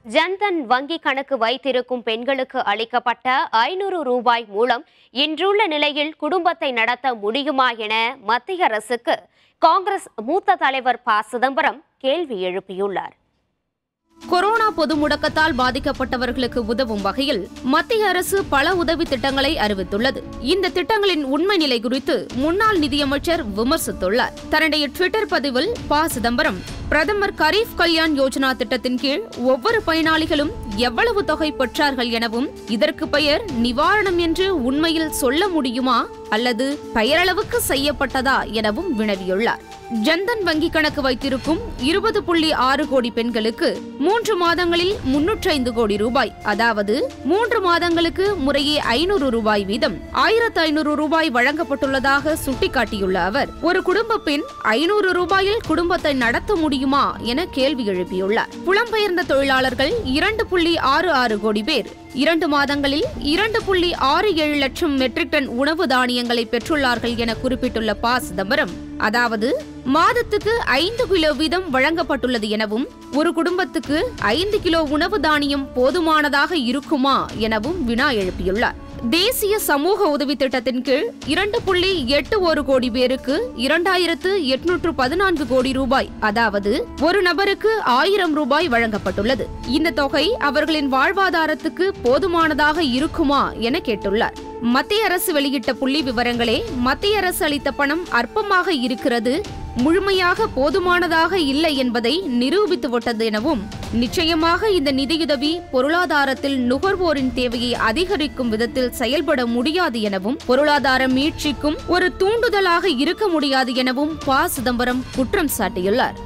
ஜன்தன் வங்கி கணக்கு வைத்திருக்கும் பெண்களுக்கு அளிக்கப்பட்ட ஐநூறு ரூபாய் மூலம் இன்றுள்ள நிலையில் குடும்பத்தை நடத்த முடியுமா என மத்திய அரசுக்கு காங்கிரஸ் மூத்த தலைவர் ப சிதம்பரம் கேள்வி எழுப்பியுள்ளார் கொரோனா பொது முடக்கத்தால் பாதிக்கப்பட்டவர்களுக்கு உதவும் வகையில் மத்திய அரசு பல உதவி திட்டங்களை அறிவித்துள்ளது இந்த திட்டங்களின் உண்மை நிலை குறித்து முன்னாள் நிதியமைச்சர் விமர்சித்துள்ளார் தன்னுடைய ட்விட்டர் பதிவில் ப சிதம்பரம் பிரதமர் கரீப் கல்யாண் யோஜனா திட்டத்தின் கீழ் ஒவ்வொரு பயனாளிகளும் எவ்வளவு தொகை பெற்றார்கள் எனவும் இதற்கு பெயர் நிவாரணம் என்று உண்மையில் சொல்ல முடியுமா அல்லது பெயரளவுக்கு செய்யப்பட்டதா எனவும் வினவியுள்ளார் ஜன்தன் வங்கி கணக்கு வைத்திருக்கும் இருபது புள்ளி ஆறு கோடி பெண்களுக்கு மூன்று மாதங்களில் முன்னூற்றி ஐந்து கோடி ரூபாய் அதாவது மூன்று மாதங்களுக்கு முறையே ஐநூறு ரூபாய் வீதம் ஆயிரத்து ஐநூறு ரூபாய் வழங்கப்பட்டுள்ளதாக சுட்டிக்காட்டியுள்ள அவர் ஒரு குடும்ப பெண் ஐநூறு ரூபாயில் குடும்பத்தை நடத்த முடியுமா என கேள்வி எழுப்பியுள்ளார் புலம்பெயர்ந்த தொழிலாளர்கள் இரண்டு புள்ளி ஆறு ஆறு கோடி பேர் இரண்டு மாதங்களில் இரண்டு புள்ளி ஆறு ஏழு லட்சம் மெட்ரிக் டன் உணவு தானியங்களை பெற்றுள்ளார்கள் என குறிப்பிட்டுள்ள ப சிதம்பரம் அதாவது மாதத்துக்கு ஐந்து கிலோ வீதம் வழங்கப்பட்டுள்ளது எனவும் ஒரு குடும்பத்துக்கு ஐந்து கிலோ உணவு தானியம் போதுமானதாக இருக்குமா எனவும் வினா எழுப்பியுள்ளார் தேசிய சமூக உதவி திட்டத்தின் கீழ் இரண்டு புள்ளி எட்டு ஒரு கோடி பேருக்கு இரண்டாயிரத்து எட்நூற்று பதினான்கு கோடி ரூபாய் அதாவது ஒரு நபருக்கு ஆயிரம் ரூபாய் வழங்கப்பட்டுள்ளது இந்த தொகை அவர்களின் வாழ்வாதாரத்துக்கு போதுமானதாக இருக்குமா என கேட்டுள்ளார் மத்திய அரசு வெளியிட்ட புள்ளி விவரங்களே மத்திய அரசு அளித்த பணம் அற்பமாக இருக்கிறது முழுமையாக போதுமானதாக இல்லை என்பதை நிரூபித்து விட்டது எனவும் நிச்சயமாக இந்த நிதியுதவி பொருளாதாரத்தில் நுகர்வோரின் தேவையை அதிகரிக்கும் விதத்தில் செயல்பட முடியாது எனவும் பொருளாதார மீட்சிக்கும் ஒரு தூண்டுதலாக இருக்க முடியாது எனவும் ப சிதம்பரம் குற்றம் சாட்டியுள்ளார்